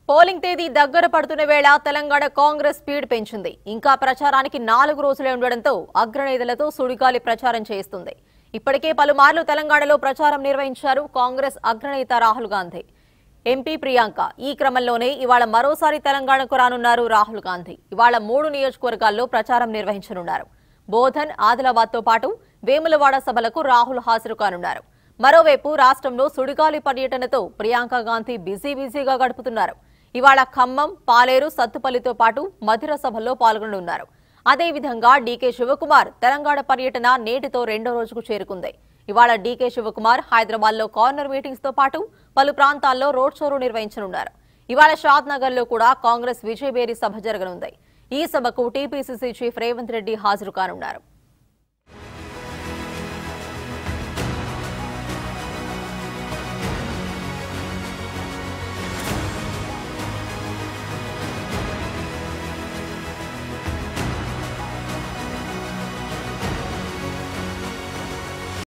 polling తేదీ దగ్గర పడుతున్న వేళ తెలంగాణ కాంగ్రెస్ స్పీడ్ పెంచింది ఇంకా ప్రచారానికి నాలుగు రోజులే ఉండడంతో అగ్రనేతలతో సుడిగాలి ప్రచారం చేస్తుంది ఇప్పటికే పలుమార్లు తెలంగాణలో ప్రచారం నిర్వహించారు కాంగ్రెస్ అగ్రనేత రాహుల్ గాంధీ ఎంపీ ప్రియాంక ఈ క్రమంలోనే ఇవాళ మరోసారి తెలంగాణకు రానున్నారు రాహుల్ గాంధీ ఇవాళ మూడు నియోజకవర్గాల్లో ప్రచారం నిర్వహించనున్నారు బోధన్ ఆదిలాబాద్తో పాటు వేములవాడ సభలకు రాహుల్ హాజరు కానున్నారు మరోవైపు రాష్ట్రంలో సుడిగాలి పర్యటనతో ప్రియాంక గాంధీ బిజీ బిజీగా గడుపుతున్నారు ఇవాళ ఖమ్మం పాలేరు సత్తుపల్లితో పాటు మధిర సభల్లో పాల్గొననున్నారు అదేవిధంగా డీకే శివకుమార్ తెలంగాణ పర్యటన నేటితో రెండో రోజుకు చేరుకుంది ఇవాళ డీకే శివకుమార్ హైదరాబాద్ లో కార్నర్ మీటింగ్స్ తో పాటు పలు ప్రాంతాల్లో రోడ్ షోలు నిర్వహించనున్నారు ఇవాళ షాద్ నగర్ లో కూడా కాంగ్రెస్ విజయబేరి సభ జరగనుంది ఈ సభకు టీపీసీసీ చీఫ్ రేవంత్ రెడ్డి హాజరు కానున్నారు